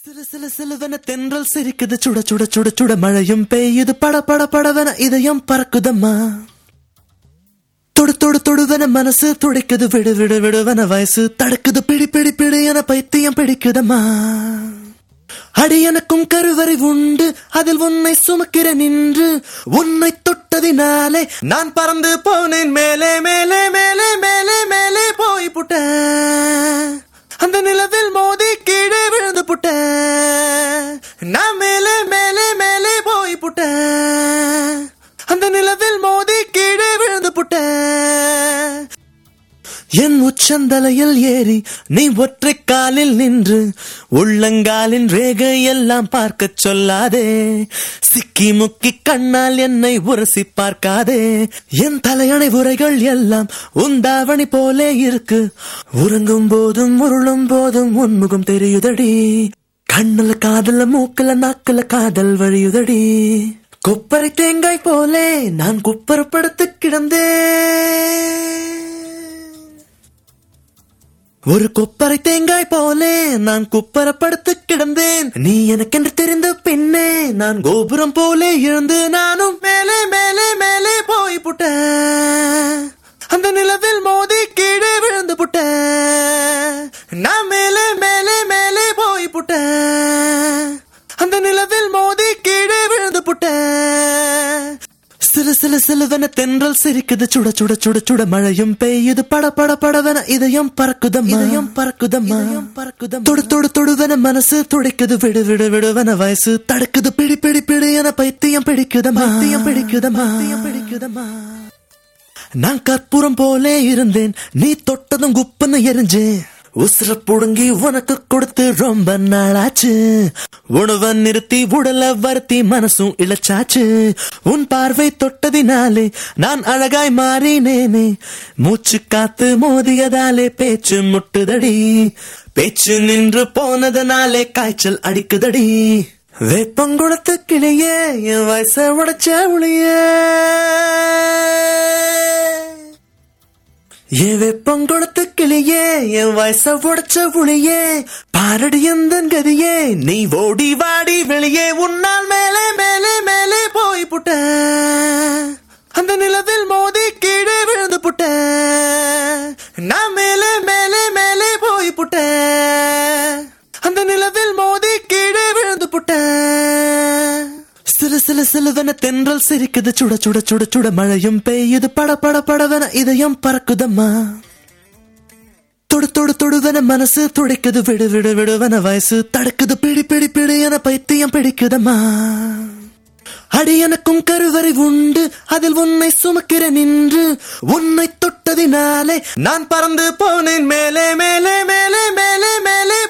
சிலு சிலு சிலுவென தென்றல் சிரிக்குது சுட சுட சுட சுட மழையும் பெய்யுது பட பட படவென இதயம் பறக்குதம்மா தொடு தொடு தொடுவென மனசு துடிக்குது விடு விடு விடுவென வயசு தடுக்குது பிடி பிடி பிடி என பைத்தியம் பிடிக்குதம்மா அடி எனக்கும் கருவறை உண்டு அதில் உன்னை சுமக்கிற நின்று உன்னை தொட்டதினாலே நான் பறந்து போனேன் மேலே மேலே மேலே மேலே மேலே போய் புட்டேன் அந்த நிலவில் மோதி கீழே விழுந்து புட்டேன் நான் மேலே மேலே மேலே போய் புட்டேன் அந்த நிலவில் மோதி கீழே விழுந்து புட்டேன் என் உச்சந்தலையில் ஏறி நீ ஒற்றை காலில் நின்று உள்ளங்காலின் ரேகை எல்லாம் பார்க்கச் சொல்லாதே சிக்கி முக்கி கண்ணால் என்னை உரசி பார்க்காதே என் தலையணை உரைகள் எல்லாம் உந்தாவணி போலே இருக்கு உறங்கும் போதும் உருளும் போதும் உன்முகம் தெரியுதடி கண்ணுல காதல மூக்குல நாக்குல காதல் வழியுதடி கொப்பரை தேங்காய் போலே நான் குப்பரப்படுத்து கிடந்தேன் ஒரு கொப்பரை தேங்காய் போலே நான் குப்பரப்படுத்து கிடந்தேன் நீ எனக்கென்று தெரிந்த பின்னே நான் கோபுரம் போலே எழுந்து நானும் மேலே மேலே மேலே போய் புட்டேன் அந்த நிலவில் மோதி கீழே விழுந்து புட்டேன் நான் மேலே மேலே மேலே போய் புட்டேன் அந்த நிலவில் மோதி கீழே விழுந்து புட்டேன் சிலு சிலு சிலுவென தென்றல் சிரிக்குது சுட சுட சுட சுட மழையும் பெய்யுது பட பட படவென இதயம் பறக்குதம் இதயம் பறக்குதம் பறக்குதம் தொடு தொடு தொடுவென மனசு துடிக்குது விடு விடு விடுவென வயசு தடுக்குது பிடி பிடி பிடி என பைத்தியம் பிடிக்குதம் பைத்தியம் பிடிக்குதம் பைத்தியம் பிடிக்குதமா நான் கற்பூரம் போலே இருந்தேன் நீ தொட்டதும் குப்புன்னு எரிஞ்சேன் உசுர புடுங்கி உனக்கு கொடுத்து ரொம்ப நாளாச்சு உணவை நிறுத்தி உடல வருத்தி மனசும் இழைச்சாச்சு உன் பார்வை தொட்டதினாலே நான் அழகாய் மாறினேனே மூச்சு காத்து மோதியதாலே பேச்சு முட்டுதடி பேச்சு நின்று போனதனாலே காய்ச்சல் அடிக்குதடி வேப்பங்குளத்து கிளியே என் வயச உடைச்ச ஒளியே என் வெப்பங்குளத்து கிளியே என் வயச உடைச்ச புளியே பாரடி எந்த கதியே நீ ஓடி வாடி வெளியே உன்னால் மேலே மேலே மேலே போய் புட்ட அந்த நிலவில் மோதி கீழே விழுந்து புட்ட நான் மேலே மேலே மேலே போய் புட்ட அந்த நிலவில் மோதி கீழே விழுந்து புட்ட சிலு சிலு சிலுவென தென்றல் சிரிக்குது சுட சுட சுட சுட மழையும் பெய்யுது பட பட படவென இதயம் பறக்குதம்மா தொடு தொடு தொடுவென மனசு துடிக்குது விடு விடு விடுவென வயசு தடுக்குது பிடி பிடி பிடி என பைத்தியம் பிடிக்குதம்மா அடி எனக்கும் கருவறை உண்டு அதில் உன்னை சுமக்கிற நின்று உன்னை தொட்டதினாலே நான் பறந்து போனேன் மேலே மேலே மேலே மேலே மேலே